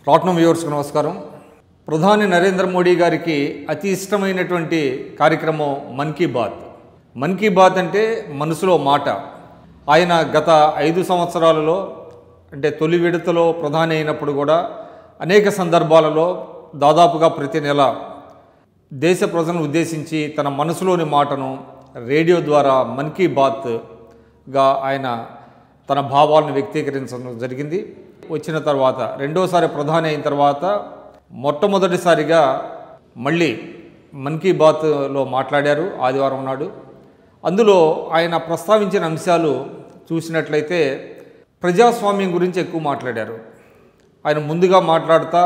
platinum వ్యూవర్స్కి నమస్కారం ప్రధాని నరేంద్ర మోడీ గారికి అతి ఇష్టమైనటువంటి కార్యక్రమం మన్ కీ బాత్ మన్ కీ బాత్ అంటే మనసులో మాట ఆయన గత ఐదు సంవత్సరాలలో అంటే తొలి విడతలో ప్రధాని అయినప్పుడు కూడా అనేక సందర్భాలలో దాదాపుగా ప్రతి నెల దేశ ప్రజలను ఉద్దేశించి తన మనసులోని మాటను రేడియో ద్వారా మన్ కీ బాత్గా ఆయన తన భావాలను వ్యక్తీకరించడం జరిగింది వచ్చిన తర్వాత రెండోసారి ప్రధాని అయిన తర్వాత మొట్టమొదటిసారిగా మళ్ళీ మన్ కీ బాత్లో మాట్లాడారు ఆదివారం నాడు అందులో ఆయన ప్రస్తావించిన అంశాలు చూసినట్లయితే ప్రజాస్వామ్యం గురించి ఎక్కువ మాట్లాడారు ఆయన ముందుగా మాట్లాడుతా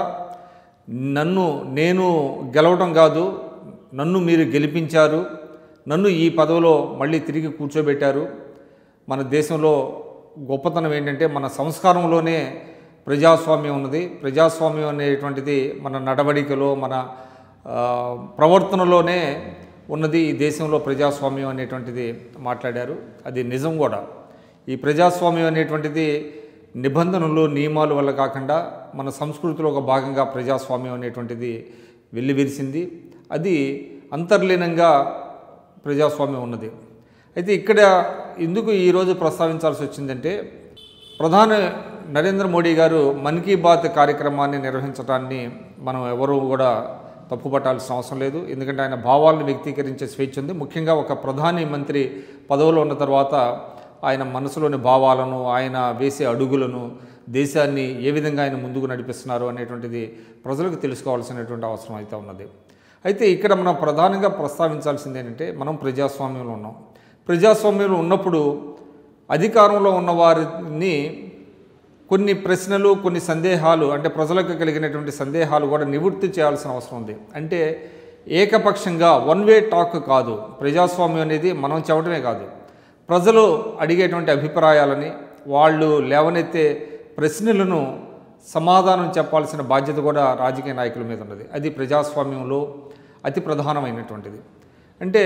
నన్ను నేను గెలవడం కాదు నన్ను మీరు గెలిపించారు నన్ను ఈ పదవిలో మళ్ళీ తిరిగి కూర్చోబెట్టారు మన దేశంలో గొప్పతనం ఏంటంటే మన సంస్కారంలోనే ప్రజాస్వామ్యం ఉన్నది ప్రజాస్వామ్యం అనేటువంటిది మన నడవడికలో మన ఆ, ప్రవర్తనలోనే ఉన్నది ఈ దేశంలో ప్రజాస్వామ్యం అనేటువంటిది మాట్లాడారు అది నిజం కూడా ఈ ప్రజాస్వామ్యం అనేటువంటిది నిబంధనలు నియమాల వల్ల కాకుండా మన సంస్కృతిలో ఒక భాగంగా ప్రజాస్వామ్యం అనేటువంటిది వెల్లివిరిసింది అది అంతర్లీనంగా ప్రజాస్వామ్యం ఉన్నది అయితే ఇక్కడ ఎందుకు ఈరోజు ప్రస్తావించాల్సి వచ్చిందంటే ప్రధాని నరేంద్ర మోడీ గారు మన్ కీ బాత్ కార్యక్రమాన్ని నిర్వహించడాన్ని మనం ఎవరు కూడా తప్పుపట్టాల్సిన అవసరం లేదు ఎందుకంటే ఆయన భావాలను వ్యక్తీకరించే స్వేచ్ఛ ఉంది ముఖ్యంగా ఒక ప్రధాని మంత్రి పదవిలో ఉన్న తర్వాత ఆయన మనసులోని భావాలను ఆయన వేసే అడుగులను దేశాన్ని ఏ విధంగా ఆయన ముందుకు నడిపిస్తున్నారు అనేటువంటిది ప్రజలకు తెలుసుకోవాల్సినటువంటి అవసరం అయితే ఉన్నది అయితే ఇక్కడ మనం ప్రధానంగా ప్రస్తావించాల్సింది ఏంటంటే మనం ప్రజాస్వామ్యంలో ఉన్నాం ప్రజాస్వామ్యంలో ఉన్నప్పుడు అధికారంలో ఉన్న వారిని కొన్ని ప్రశ్నలు కొన్ని సందేహాలు అంటే ప్రజలకు కలిగినటువంటి సందేహాలు కూడా నివృత్తి చేయాల్సిన అవసరం ఉంది అంటే ఏకపక్షంగా వన్ వే టాక్ కాదు ప్రజాస్వామ్యం అనేది మనం చెప్పడమే కాదు ప్రజలు అడిగేటువంటి అభిప్రాయాలని వాళ్ళు లేవనెత్తే ప్రశ్నలను సమాధానం చెప్పాల్సిన బాధ్యత కూడా రాజకీయ నాయకుల మీద ఉన్నది అది ప్రజాస్వామ్యంలో అతి ప్రధానమైనటువంటిది అంటే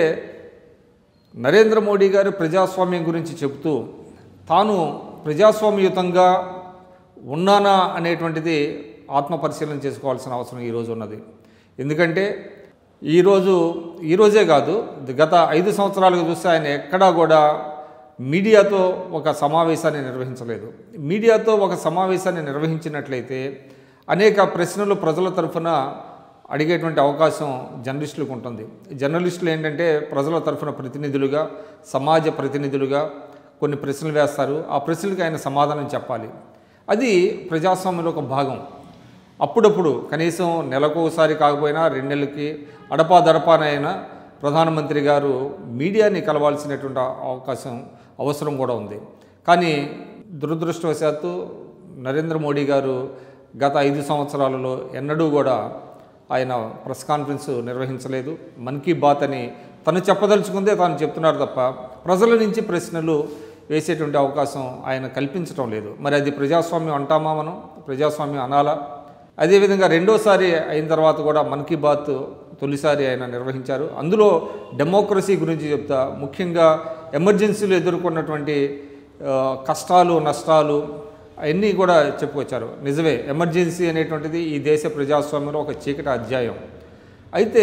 నరేంద్ర మోడీ గారు ప్రజాస్వామ్యం గురించి చెబుతూ తాను ప్రజాస్వామ్యయుతంగా ఉన్నానా అనేటువంటిది ఆత్మపరిశీలన చేసుకోవాల్సిన అవసరం ఈరోజు ఉన్నది ఎందుకంటే ఈరోజు ఈరోజే కాదు గత ఐదు సంవత్సరాలుగా చూస్తే ఆయన ఎక్కడా కూడా మీడియాతో ఒక సమావేశాన్ని నిర్వహించలేదు మీడియాతో ఒక సమావేశాన్ని నిర్వహించినట్లయితే అనేక ప్రశ్నలు ప్రజల తరఫున అడిగేటువంటి అవకాశం జర్నలిస్టులకు ఉంటుంది జర్నలిస్టులు ఏంటంటే ప్రజల తరఫున ప్రతినిధులుగా సమాజ ప్రతినిధులుగా కొన్ని ప్రశ్నలు వేస్తారు ఆ ప్రశ్నలకు ఆయన సమాధానం చెప్పాలి అది ప్రజాస్వామ్యంలో ఒక భాగం అప్పుడప్పుడు కనీసం నెలకు ఒకసారి కాకపోయినా రెండు నెలలకి అడపా దడపానైనా ప్రధానమంత్రి గారు మీడియాని కలవాల్సినటువంటి అవకాశం అవసరం కూడా ఉంది కానీ దురదృష్టవశాత్తు నరేంద్ర మోడీ గారు గత ఐదు సంవత్సరాలలో ఎన్నడూ కూడా ఆయన ప్రెస్ కాన్ఫరెన్స్ నిర్వహించలేదు మన్ కీ బాత్ అని తను చెప్పదలుచుకుందే తాను చెప్తున్నారు తప్ప ప్రజల నుంచి ప్రశ్నలు వేసేటువంటి అవకాశం ఆయన కల్పించడం లేదు మరి అది ప్రజాస్వామ్యం అంటామా మనం ప్రజాస్వామ్యం అనాలా అదేవిధంగా రెండోసారి అయిన తర్వాత కూడా మన్ కీ బాత్ తొలిసారి ఆయన నిర్వహించారు అందులో డెమోక్రసీ గురించి చెప్తా ముఖ్యంగా ఎమర్జెన్సీలు ఎదుర్కొన్నటువంటి ఆ, కష్టాలు నష్టాలు అవన్నీ కూడా చెప్పుకొచ్చారు నిజమే ఎమర్జెన్సీ అనేటువంటిది ఈ దేశ ప్రజాస్వామ్యంలో ఒక చీకటి అధ్యాయం అయితే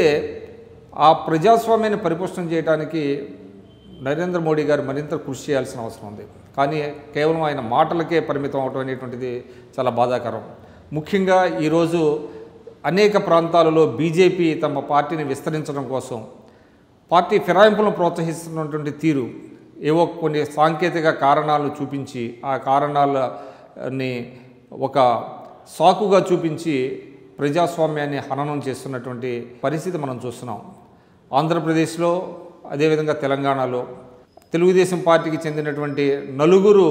ఆ ప్రజాస్వామ్యాన్ని పరిపుష్టం చేయడానికి నరేంద్ర మోడీ గారు మరింత కృషి చేయాల్సిన అవసరం ఉంది కానీ కేవలం ఆయన మాటలకే పరిమితం అవటం అనేటువంటిది చాలా బాధాకరం ముఖ్యంగా ఈరోజు అనేక ప్రాంతాలలో బీజేపీ తమ పార్టీని విస్తరించడం కోసం పార్టీ ఫిరాయింపులను ప్రోత్సహిస్తున్నటువంటి తీరు ఏవో కొన్ని సాంకేతిక కారణాలను చూపించి ఆ కారణాలని ఒక సాకుగా చూపించి ప్రజాస్వామ్యాన్ని హననం చేస్తున్నటువంటి పరిస్థితి మనం చూస్తున్నాం ఆంధ్రప్రదేశ్లో అదేవిధంగా తెలంగాణలో తెలుగుదేశం పార్టీకి చెందినటువంటి నలుగురు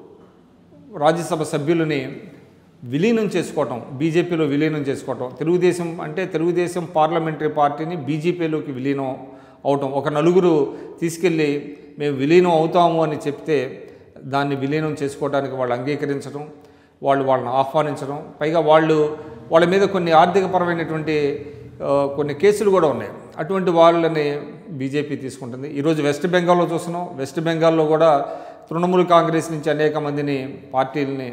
రాజ్యసభ సభ్యులని విలీనం చేసుకోవటం బీజేపీలో విలీనం చేసుకోవటం తెలుగుదేశం అంటే తెలుగుదేశం పార్లమెంటరీ పార్టీని బీజేపీలోకి విలీనం అవటం ఒక నలుగురు తీసుకెళ్ళి మేము విలీనం అవుతాము అని చెప్తే దాన్ని విలీనం చేసుకోవడానికి వాళ్ళు అంగీకరించడం వాళ్ళు వాళ్ళని ఆహ్వానించడం పైగా వాళ్ళు వాళ్ళ మీద కొన్ని ఆర్థికపరమైనటువంటి ఆ, కొన్ని కేసులు కూడా ఉన్నాయి అటువంటి వాళ్ళని బీజేపీ తీసుకుంటుంది ఈరోజు వెస్ట్ బెంగాల్లో చూస్తున్నాం వెస్ట్ బెంగాల్లో కూడా తృణమూల్ కాంగ్రెస్ నుంచి అనేక మందిని పార్టీలని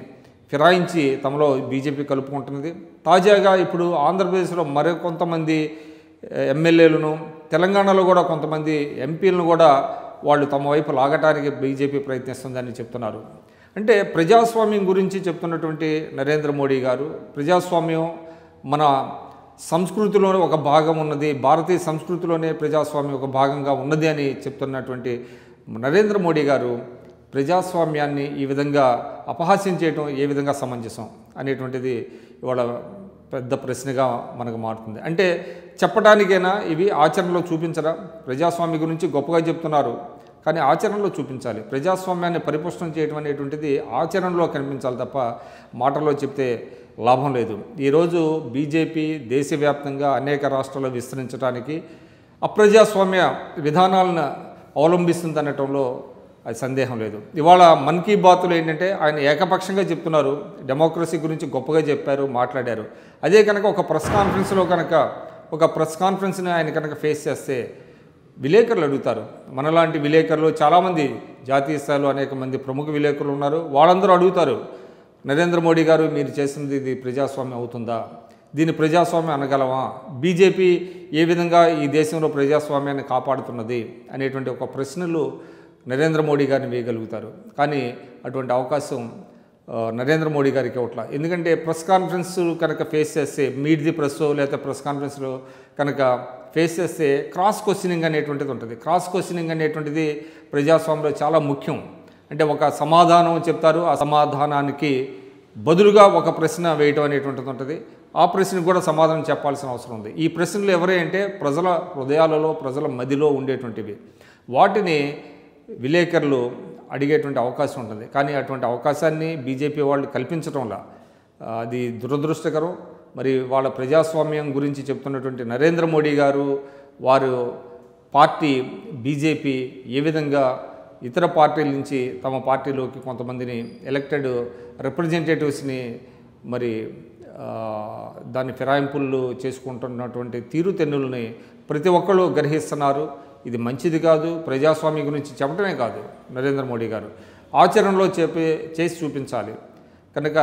ఫిరాయించి తమలో బీజేపీ కలుపుకుంటున్నది తాజాగా ఇప్పుడు ఆంధ్రప్రదేశ్లో మరి కొంతమంది ఎమ్మెల్యేలను తెలంగాణలో కూడా కొంతమంది ఎంపీలను కూడా వాళ్ళు తమ వైపు లాగటానికి బీజేపీ ప్రయత్నిస్తుందని చెప్తున్నారు అంటే ప్రజాస్వామ్యం గురించి చెప్తున్నటువంటి నరేంద్ర మోడీ గారు ప్రజాస్వామ్యం మన సంస్కృతిలోనే ఒక భాగం ఉన్నది భారతీయ సంస్కృతిలోనే ప్రజాస్వామ్యం ఒక భాగంగా ఉన్నది అని చెప్తున్నటువంటి నరేంద్ర మోడీ గారు ప్రజాస్వామ్యాన్ని ఈ విధంగా అపహాస్యం చేయటం ఏ విధంగా సమంజసం అనేటువంటిది ఇవాళ పెద్ద ప్రశ్నగా మనకు మారుతుంది అంటే చెప్పడానికైనా ఇవి ఆచరణలో చూపించరా ప్రజాస్వామ్యం గురించి గొప్పగా చెప్తున్నారు కానీ ఆచరణలో చూపించాలి ప్రజాస్వామ్యాన్ని పరిపుష్టం చేయడం అనేటువంటిది ఆచరణలో కనిపించాలి తప్ప మాటల్లో చెప్తే లాభం లేదు ఈరోజు బీజేపీ దేశవ్యాప్తంగా అనేక రాష్ట్రాల్లో విస్తరించడానికి అప్రజాస్వామ్య విధానాలను అవలంబిస్తుంది అనటంలో అది సందేహం లేదు ఇవాళ మన్ కీ బాత్లో ఏంటంటే ఆయన ఏకపక్షంగా చెప్తున్నారు డెమోక్రసీ గురించి గొప్పగా చెప్పారు మాట్లాడారు అదే కనుక ఒక ప్రెస్ కాన్ఫరెన్స్లో కనుక ఒక ప్రెస్ కాన్ఫరెన్స్ని ఆయన కనుక ఫేస్ చేస్తే విలేకరులు అడుగుతారు మనలాంటి విలేకరులు చాలామంది జాతీయ స్థాయిలో అనేక మంది ప్రముఖ విలేకరులు ఉన్నారు వాళ్ళందరూ అడుగుతారు నరేంద్ర మోడీ గారు మీరు చేసింది ఇది ప్రజాస్వామ్యం అవుతుందా దీన్ని ప్రజాస్వామ్యం అనగలమా బీజేపీ ఏ విధంగా ఈ దేశంలో ప్రజాస్వామ్యాన్ని కాపాడుతున్నది అనేటువంటి ఒక ప్రశ్నలు నరేంద్ర మోడీ గారిని వేయగలుగుతారు కానీ అటువంటి అవకాశం ఆ, నరేంద్ర మోడీ గారికి ఇవ్వట్ల ఎందుకంటే ప్రెస్ కాన్ఫరెన్స్ కనుక ఫేస్ చేస్తే మీట్ ది ప్రెస్ లేకపోతే ప్రెస్ కాన్ఫరెన్స్లో కనుక ఫేస్ చేస్తే క్రాస్ క్వశ్చనింగ్ అనేటువంటిది ఉంటుంది క్రాస్ క్వశ్చనింగ్ అనేటువంటిది ప్రజాస్వామ్యంలో చాలా ముఖ్యం అంటే ఒక సమాధానం చెప్తారు ఆ సమాధానానికి బదులుగా ఒక ప్రశ్న వేయటం అనేటువంటిది ఉంటుంది ఆ ప్రశ్నకు కూడా సమాధానం చెప్పాల్సిన అవసరం ఉంది ఈ ప్రశ్నలు ఎవరే అంటే ప్రజల హృదయాలలో ప్రజల మదిలో ఉండేటువంటివి వాటిని విలేకరులు అడిగేటువంటి అవకాశం ఉంటుంది కానీ అటువంటి అవకాశాన్ని బీజేపీ వాళ్ళు కల్పించడంలా ఆ, అది దురదృష్టకరం మరి వాళ్ళ ప్రజాస్వామ్యం గురించి చెప్తున్నటువంటి నరేంద్ర మోడీ గారు వారు పార్టీ బీజేపీ ఏ విధంగా ఇతర పార్టీల నుంచి తమ పార్టీలోకి కొంతమందిని ఎలక్టెడ్ రిప్రజెంటేటివ్స్ని మరి ఆ, దాని ఫిరాయింపులు చేసుకుంటున్నటువంటి తీరుతెన్నుల్ని ప్రతి ఒక్కళ్ళు గ్రహిస్తున్నారు ఇది మంచిది కాదు ప్రజాస్వామ్యం గురించి చెప్పడమే కాదు నరేంద్ర మోడీ గారు ఆచరణలో చెప్పి చేసి చూపించాలి కనుక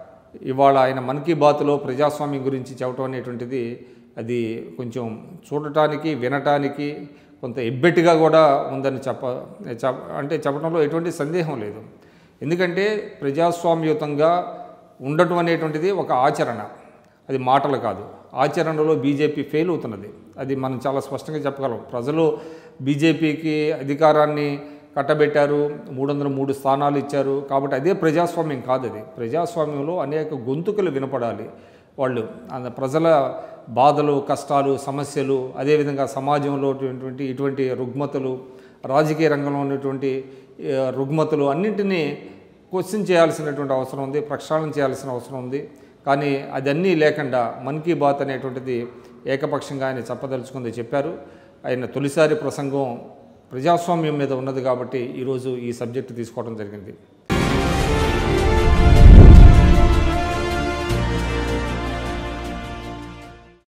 ఇవాళ ఆయన మన్ కీ బాత్లో ప్రజాస్వామ్యం గురించి చెప్పడం అనేటువంటిది అది కొంచెం చూడటానికి వినటానికి కొంత ఎబ్బెట్టుగా కూడా ఉందని చెప్ప చెప్ప అంటే చెప్పడంలో ఎటువంటి సందేహం లేదు ఎందుకంటే ప్రజాస్వామ్యుతంగా ఉండటం అనేటువంటిది ఒక ఆచరణ అది మాటలు కాదు ఆచరణలో బీజేపీ ఫెయిల్ అవుతున్నది అది మనం చాలా స్పష్టంగా చెప్పగలం ప్రజలు బీజేపీకి అధికారాన్ని కట్టబెట్టారు మూడు వందల మూడు స్థానాలు ఇచ్చారు కాబట్టి అదే ప్రజాస్వామ్యం కాదు అది ప్రజాస్వామ్యంలో అనేక గొంతుకలు వినపడాలి వాళ్ళు అంద ప్రజల బాధలు కష్టాలు సమస్యలు అదేవిధంగా సమాజంలో ఉన్నటువంటి ఇటువంటి రుగ్మతలు రాజకీయ రంగంలో ఉన్నటువంటి ఆ, రుగ్మతలు అన్నింటినీ క్వశ్చన్ చేయాల్సినటువంటి అవసరం ఉంది ప్రక్షాళన చేయాల్సిన అవసరం ఉంది కానీ అదన్నీ లేకుండా మన్ కీ బాత్ అనేటువంటిది ఏకపక్షంగా ఆయన చెప్పదలుచుకుంది చెప్పారు ఆయన తొలిసారి ప్రసంగం ప్రజాస్వామ్యం మీద ఉన్నది కాబట్టి ఈరోజు ఈ సబ్జెక్టు తీసుకోవడం జరిగింది